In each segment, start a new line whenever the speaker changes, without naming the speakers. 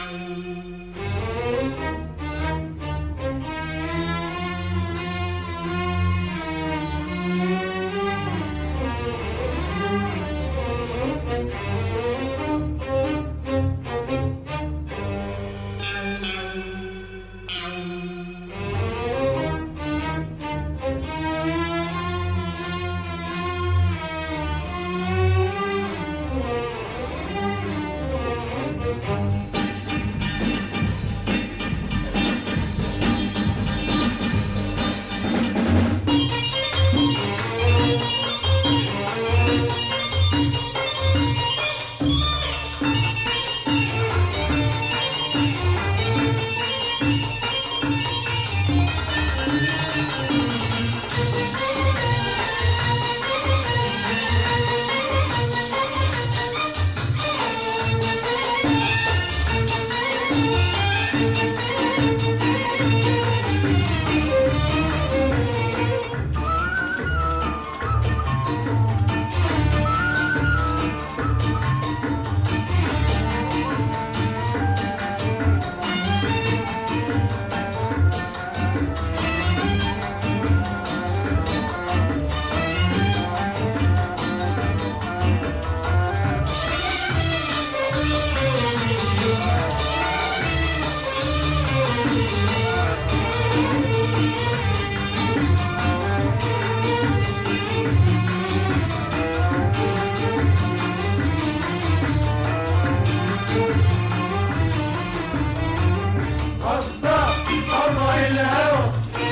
غطى طبع الهوى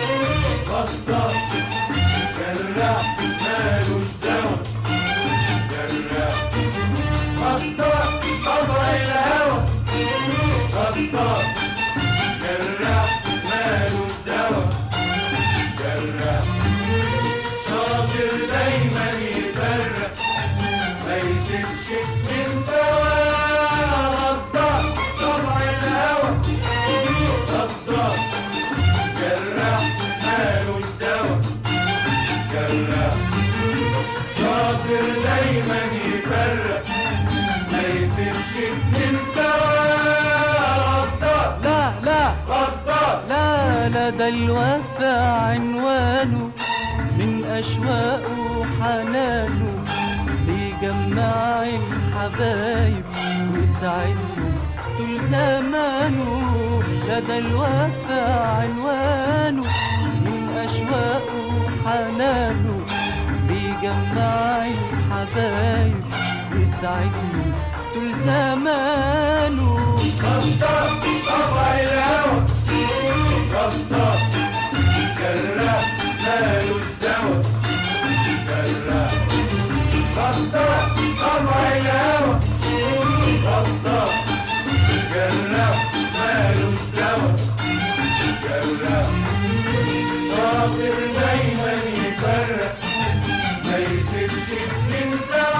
غطى جراح مالوش دوا جراح غطى طبع الهوى غطى جراح مالوش دوا جراح شاطر دايما يفرق ما يسيبش من سوا غطى طبع الهوى غطى جراح مالوش دوا جراح شاطر دايما يفرق ما يسيبش اتنين سوا غطى
لا لا
غطى
لا لا ده الوفا عنوانه من أشواقه وحنانه بيجمع الحبايب ويسعدهم طول زمانه لا ده الوفا عنوانه من أشواقه وحنانه بيجمع الحبايب ويسعدهم طول زمانه
غطى طبع الهوى غطى جراح مالوش دوا جراح غطى طبع الهوى غطى جراح مالوش دوا جراح شاطر دايما يفرق ما يسيبش اتنين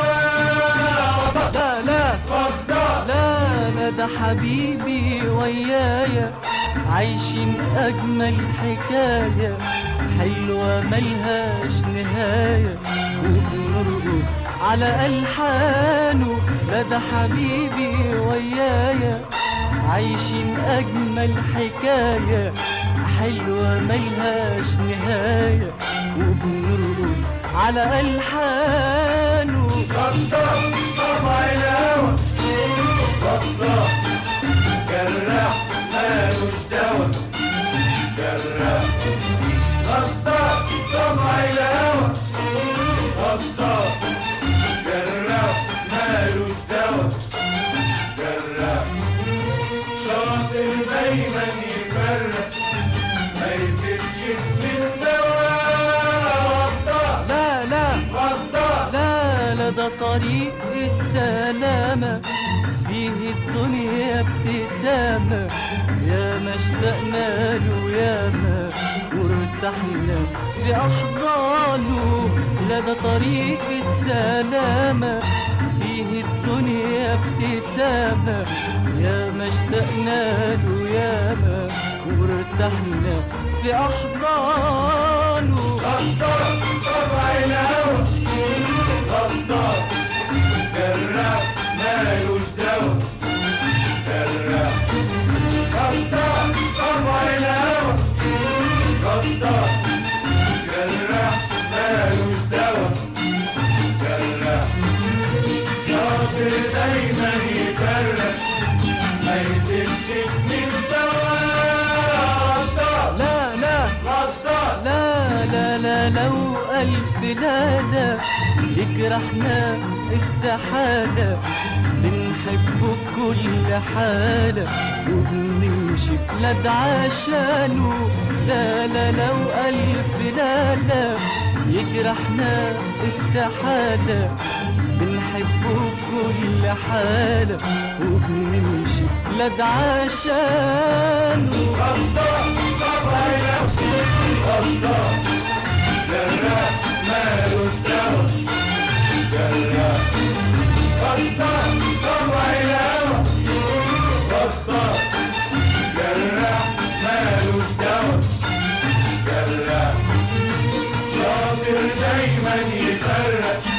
سوا
لا لا
غطى
لا لا ده حبيبي ويايا عايشين أجمل حكاية حلوة ملهاش نهاية وبنرقص على ألحانه لا ده حبيبي ويايا عايشين أجمل حكاية حلوة ملهاش نهاية وبنرقص على ألحانه
غطى طبع الهوى غطى جراح مالوش دوا جراح غطى طبع الهوى غطى جراح مالوش دوا جراح شاطر دايما يفرق ما يسيبش اتنين سوا غطى
لا لا
غطى
لا لا ده طريق السلامة فيه الدنيا ابتسامة يا ما اشتقنا له يا ما وارتحنا في أحضانه لا ده طريق السلامة فيه الدنيا ابتسامة يا ما اشتقنا له يا ما وارتحنا في أحضانه
غطى طبع الهوى غطى جراح مالوش دوا جراح دايما يفرق ما يسيبش اتنين سوا غدار
لا لا
غدار
لا لا لا لو ألف لا لا يجرحنا استحالة بنحبه في كل حالة وبنمشي بلاد عشانه لا لا لو ألف لا لا يجرحنا استحالة بنحبه في كل حالة وبنمشي بلاد عشانه
غدار طبع نفسي غدار جراح مالوش دوا جراح غدار طبع الهوى غدار جراح مالوش دوا جراح شاطر دايما يفرق